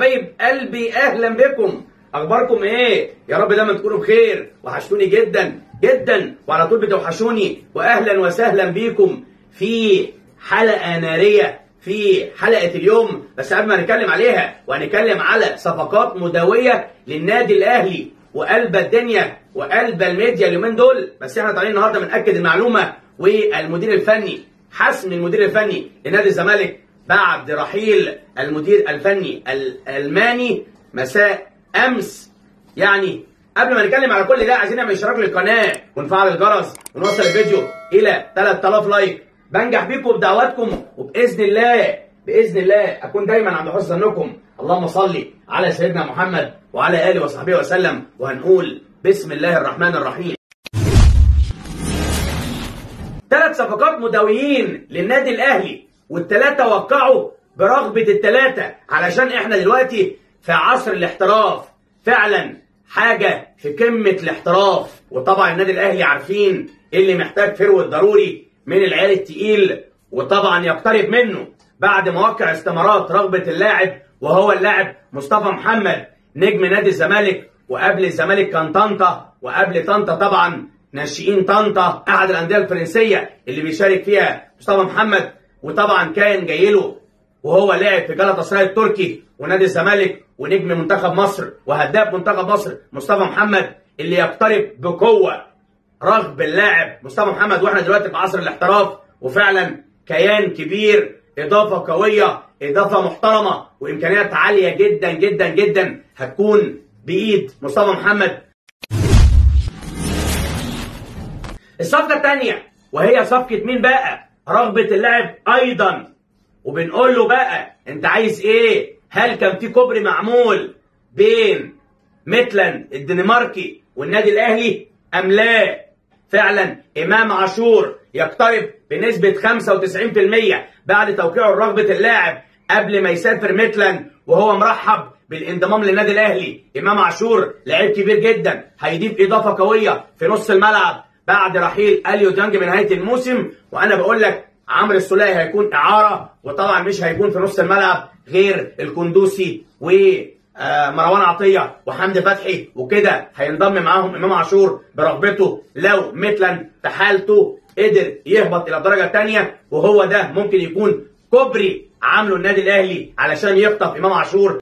حبايب قلبي اهلا بكم اخباركم ايه يا رب دايما تكونوا بخير وحشتوني جدا جدا وعلى طول بتوحشوني واهلا وسهلا بيكم في حلقه ناريه في حلقه اليوم بس قبل ما نتكلم عليها وهنتكلم على صفقات مدويه للنادي الاهلي وقلب الدنيا وقلب الميديا اليومين دول بس احنا طالعين النهارده بناكد المعلومه والمدير الفني حسم المدير الفني لنادي الزمالك بعد رحيل المدير الفني الالماني مساء امس يعني قبل ما نتكلم على كل ده عايزين نعمل اشتراك للقناه ونفعل الجرس ونوصل الفيديو الى 3000 لايك بنجح بيكم بدعواتكم وباذن الله باذن الله اكون دايما عند حسن ظنكم اللهم صل على سيدنا محمد وعلى اله وصحبه وسلم وهنقول بسم الله الرحمن الرحيم ثلاث صفقات مدويين للنادي الاهلي والثلاثه وقعوا برغبه الثلاثه علشان احنا دلوقتي في عصر الاحتراف فعلا حاجه في قمه الاحتراف وطبعا النادي الاهلي عارفين اللي محتاج فروه ضروري من العيال التقيل وطبعا يقترب منه بعد موقع استمارات رغبه اللاعب وهو اللاعب مصطفى محمد نجم نادي الزمالك وقبل الزمالك كان طنطا وقبل طنطا طبعا ناشئين طنطا احد الانديه الفرنسيه اللي بيشارك فيها مصطفى محمد وطبعا كان جاي له وهو لعب في جلطة سراي التركي ونادي الزمالك ونجم منتخب مصر وهداف منتخب مصر مصطفى محمد اللي يقترب بقوه رغب اللاعب مصطفى محمد واحنا دلوقتي في عصر الاحتراف وفعلا كيان كبير اضافه قويه اضافه محترمه وامكانيات عاليه جدا جدا جدا هتكون بايد مصطفى محمد الصفقه الثانيه وهي صفقه مين بقى رغبه اللاعب ايضا وبنقول له بقى انت عايز ايه هل كان في كوبري معمول بين ميتلاند الدنماركي والنادي الاهلي ام لا فعلا امام عاشور يقترب بنسبه 95% بعد توقيعه رغبه اللاعب قبل ما يسافر ميتلاند وهو مرحب بالانضمام للنادي الاهلي امام عاشور لعيب كبير جدا هيضيف اضافه قويه في نص الملعب بعد رحيل اليو ديانج بنهايه الموسم وانا بقول لك عمرو السوليه هيكون اعاره وطبعا مش هيكون في نص الملعب غير الكندوسي و مروان عطيه وحمدي فتحي وكده هينضم معاهم امام عاشور برغبته لو ميتلاند في حالته قدر يهبط الى الدرجه الثانيه وهو ده ممكن يكون كوبري عامله النادي الاهلي علشان يخطف امام عاشور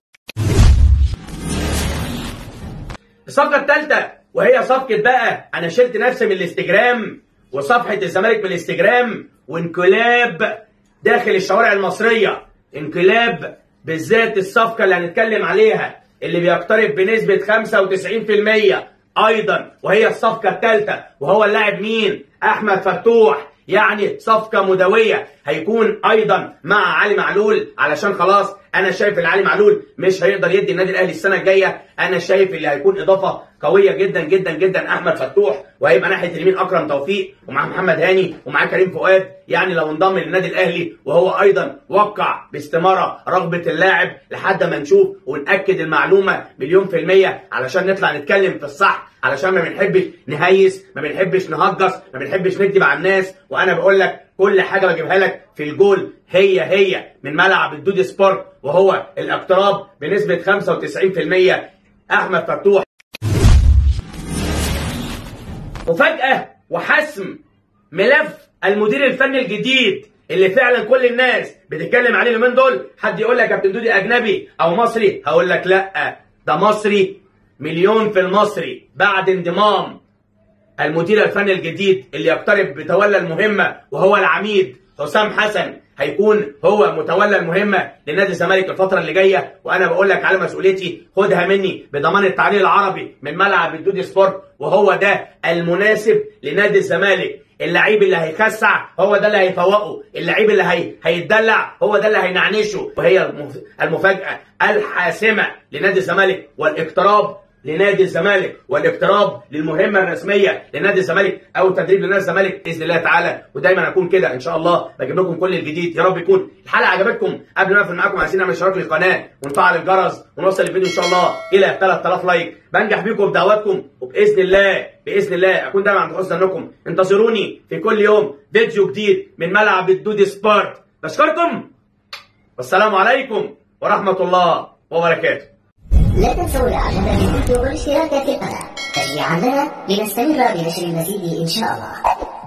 الصفقه الثالثه وهي صفقه بقى انا شلت نفسي من الانستجرام وصفحه الزمالك من الانستجرام وانقلاب داخل الشوارع المصريه انقلاب بالذات الصفقه اللي هنتكلم عليها اللي بيقترب بنسبه 95% ايضا وهي الصفقه الثالثه وهو اللاعب مين احمد فتوح يعني صفقه مدويه هيكون ايضا مع علي معلول علشان خلاص انا شايف ان علي معلول مش هيقدر يدي النادي الاهلي السنه الجايه انا شايف اللي هيكون اضافه قويه جدا جدا جدا احمد فتوح وهيبقى ناحيه اليمين اكرم توفيق ومع محمد هاني ومعاه كريم فؤاد يعني لو انضم للنادي الاهلي وهو ايضا وقع باستماره رغبه اللاعب لحد ما نشوف وناكد المعلومه مليون في الميه علشان نطلع نتكلم في الصح علشان ما بنحبش نهيس ما بنحبش نهجص ما بنحبش نكذب على الناس وانا بقول لك كل حاجه بجيبها لك في الجول هي هي من ملعب الدودي سبورت وهو الاقتراب بنسبه 95% احمد فتوح مفاجاه وحسم ملف المدير الفني الجديد اللي فعلا كل الناس بتتكلم عليه اليومين دول حد يقول لك يا كابتن دودي اجنبي او مصري هقول لك لا ده مصري مليون في المصري بعد انضمام المدير الفني الجديد اللي يقترب بتولى المهمه وهو العميد حسام حسن هيكون هو متولى المهمه لنادي الزمالك الفتره اللي جايه وانا بقول لك على مسؤوليتي خدها مني بضمان التعليق العربي من ملعب الدودي سبورت وهو ده المناسب لنادي الزمالك اللعيب اللي هيخسع هو ده اللي هيفوقه اللعيب اللي هي... هيتدلع هو ده اللي هينعنشه وهي المفاجاه الحاسمه لنادي الزمالك والاقتراب لنادي الزمالك والاقتراب للمهمه الرسميه لنادي الزمالك او التدريب لنادي الزمالك باذن الله تعالى ودايما اكون كده ان شاء الله بجيب لكم كل الجديد يا رب يكون الحلقه عجبتكم قبل ما اقفل معاكم عايزين نعمل اشتراك للقناه ونفعل الجرس ونوصل الفيديو ان شاء الله الى 3000 لايك بنجح بيكم بدعواتكم وباذن الله باذن الله اكون دايما عند حسن ظنكم انتظروني في كل يوم فيديو جديد من ملعب الدودي سبورت بشكركم والسلام عليكم ورحمه الله وبركاته لا تنسوا الاعجاب بالفيديو والاشتراك في القناة تشجيعا لنا لنستمر بنشر المزيد ان شاء الله